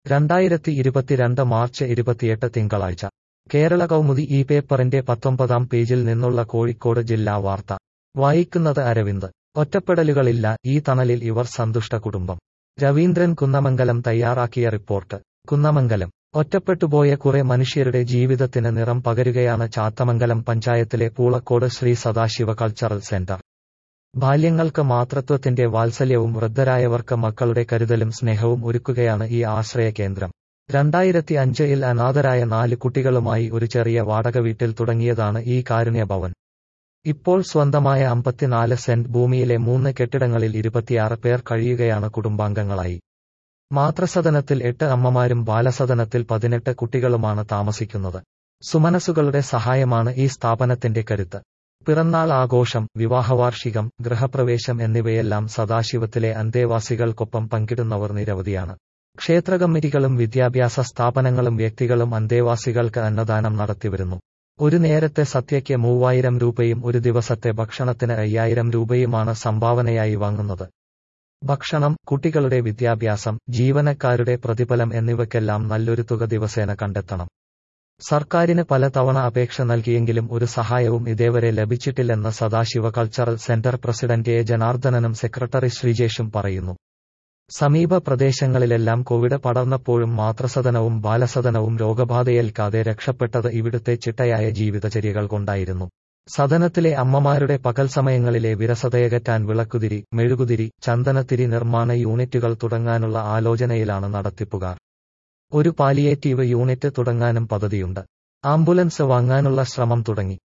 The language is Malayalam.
രണ്ടായിരത്തി ഇരുപത്തിരണ്ട് മാർച്ച് ഇരുപത്തിയെട്ട് തിങ്കളാഴ്ച കേരള കൗമുദി ഈ പേപ്പറിന്റെ പത്തൊമ്പതാം പേജിൽ നിന്നുള്ള കോഴിക്കോട് ജില്ലാ വാർത്ത വായിക്കുന്നത് അരവിന്ദ് ഒറ്റപ്പെടലുകളില്ല ഈ തണലിൽ ഇവർ സന്തുഷ്ട കുടുംബം രവീന്ദ്രൻ കുന്നമംഗലം തയ്യാറാക്കിയ റിപ്പോർട്ട് കുന്നമംഗലം ഒറ്റപ്പെട്ടുപോയ കുറെ മനുഷ്യരുടെ ജീവിതത്തിന് നിറം പകരുകയാണ് ചാത്തമംഗലം പഞ്ചായത്തിലെ പൂളക്കോട് ശ്രീ സദാശിവ കൾച്ചറൽ സെന്റർ ബാല്യങ്ങൾക്ക് മാതൃത്വത്തിന്റെ വാത്സല്യവും വൃദ്ധരായവർക്ക് മക്കളുടെ കരുതലും സ്നേഹവും ഒരുക്കുകയാണ് ഈ ആശ്രയ കേന്ദ്രം രണ്ടായിരത്തി അഞ്ചിൽ അനാഥരായ നാല് കുട്ടികളുമായി ഒരു ചെറിയ വാടക വീട്ടിൽ തുടങ്ങിയതാണ് ഈ കാരുണ്യ ഭവൻ ഇപ്പോൾ സ്വന്തമായ അമ്പത്തിനാല് സെന്റ് ഭൂമിയിലെ മൂന്ന് കെട്ടിടങ്ങളിൽ ഇരുപത്തിയാറ് പേർ കഴിയുകയാണ് കുടുംബാംഗങ്ങളായി മാതൃസദനത്തിൽ എട്ട് അമ്മമാരും ബാലസദനത്തിൽ പതിനെട്ട് കുട്ടികളുമാണ് താമസിക്കുന്നത് സുമനസുകളുടെ സഹായമാണ് ഈ സ്ഥാപനത്തിന്റെ കരുത്ത് പിറന്നാൾ ആഘോഷം വിവാഹവാർഷികം ഗൃഹപ്രവേശം എന്നിവയെല്ലാം സദാശിവത്തിലെ അന്തേവാസികൾക്കൊപ്പം പങ്കിടുന്നവർ നിരവധിയാണ് ക്ഷേത്ര കമ്മിറ്റികളും വിദ്യാഭ്യാസ സ്ഥാപനങ്ങളും വ്യക്തികളും അന്തേവാസികൾക്ക് അന്നദാനം നടത്തിവരുന്നു ഒരു നേരത്തെ സത്യയ്ക്ക് മൂവായിരം രൂപയും ഒരു ദിവസത്തെ ഭക്ഷണത്തിന് അയ്യായിരം രൂപയുമാണ് സംഭാവനയായി വാങ്ങുന്നത് ഭക്ഷണം കുട്ടികളുടെ വിദ്യാഭ്യാസം ജീവനക്കാരുടെ പ്രതിഫലം എന്നിവയ്ക്കെല്ലാം നല്ലൊരു തുക ദിവസേന കണ്ടെത്തണം സർക്കാരിന് പലതവണ അപേക്ഷ നൽകിയെങ്കിലും ഒരു സഹായവും ഇതേവരെ ലഭിച്ചിട്ടില്ലെന്ന് Sadashiva cultural centre president A ജനാർദ്ദനനും സെക്രട്ടറി ശ്രീജേഷും പറയുന്നു സമീപ പ്രദേശങ്ങളിലെല്ലാം കോവിഡ് പടർന്നപ്പോഴും മാതൃസദനവും ബാലസദനവും രോഗബാധയേൽക്കാതെ രക്ഷപ്പെട്ടത് ഇവിടുത്തെ ചിട്ടയായ ജീവിതചര്യകൾ കൊണ്ടായിരുന്നു സദനത്തിലെ അമ്മമാരുടെ പകൽ സമയങ്ങളിലെ വിരസതയകറ്റാൻ വിളക്കുതിരി മെഴുകുതിരി ചന്ദനത്തിരി നിർമ്മാണ യൂണിറ്റുകൾ തുടങ്ങാനുള്ള ആലോചനയിലാണ് നടത്തിപ്പുകാർ ഒരു പാലിയേറ്റീവ് യൂണിറ്റ് തുടങ്ങാനും പദ്ധതിയുണ്ട് ആംബുലൻസ് വാങ്ങാനുള്ള ശ്രമം തുടങ്ങി